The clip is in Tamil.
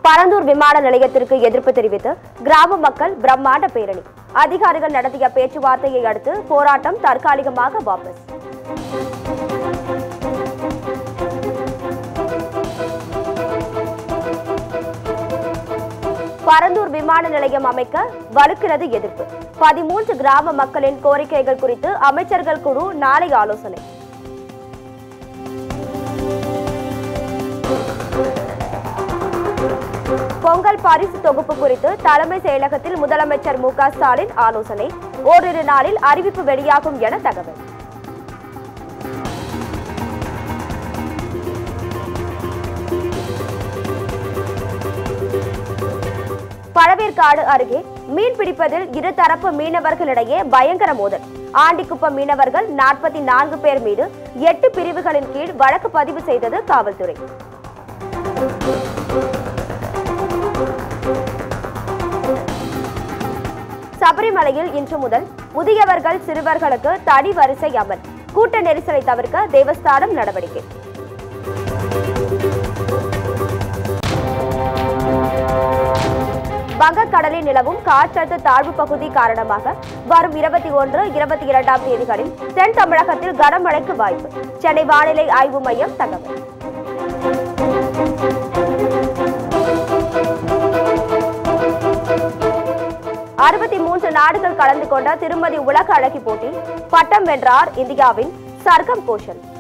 பரந்தூர் விமான நிலையத்திற்கு எதிர்ப்பு தெரிவித்து கிராம மக்கள் பிரம்மாண்ட பேரணி அதிகாரிகள் நடத்திய பேச்சுவார்த்தையை அடுத்து போராட்டம் தற்காலிகமாக வாபஸ் பரந்தூர் விமான நிலையம் அமைக்க வலுக்கிறது எதிர்ப்பு பதிமூன்று கிராம மக்களின் கோரிக்கைகள் குறித்து அமைச்சர்கள் குழு நாளை ஆலோசனை பொங்கல் பரிசு தொகுப்பு குறித்து தலைமை செயலகத்தில் முதலமைச்சர் மு க ஸ்டாலின் ஆலோசனை ஓரிரு நாளில் அறிவிப்பு வெளியாகும் என தகவல் பழவேற்காடு அருகே மீன் பிடிப்பதில் இருதரப்பு மீனவர்களிடையே பயங்கர மோதல் ஆண்டிக்குப்பம் மீனவர்கள் நாற்பத்தி நான்கு பேர் மீது எட்டு பிரிவுகளின் கீழ் வழக்கு பதிவு செய்தது காவல்துறை சபரிமலையில் இன்று முதல் முதியவர்கள் சிறுவர்களுக்கு தனி வரிசை அமல் கூட்ட நெரிசலை தவிர்க்க தேவஸ்தானம் நடவடிக்கை வங்கக்கடலில் நிலவும் காற்றழுத்த தாழ்வு பகுதி காரணமாக வரும் இருபத்தி ஒன்று இருபத்தி இரண்டாம் தேதிகளில் தென் தமிழகத்தில் கனமழைக்கு வாய்ப்பு சென்னை வானிலை ஆய்வு மையம் தகவல் அறுபத்தி மூன்று நாடுகள் கலந்து கொண்ட திருமதி உலக அழகி போட்டி பட்டம் வென்றார் இந்தியாவின் சர்க்கம் கோஷல்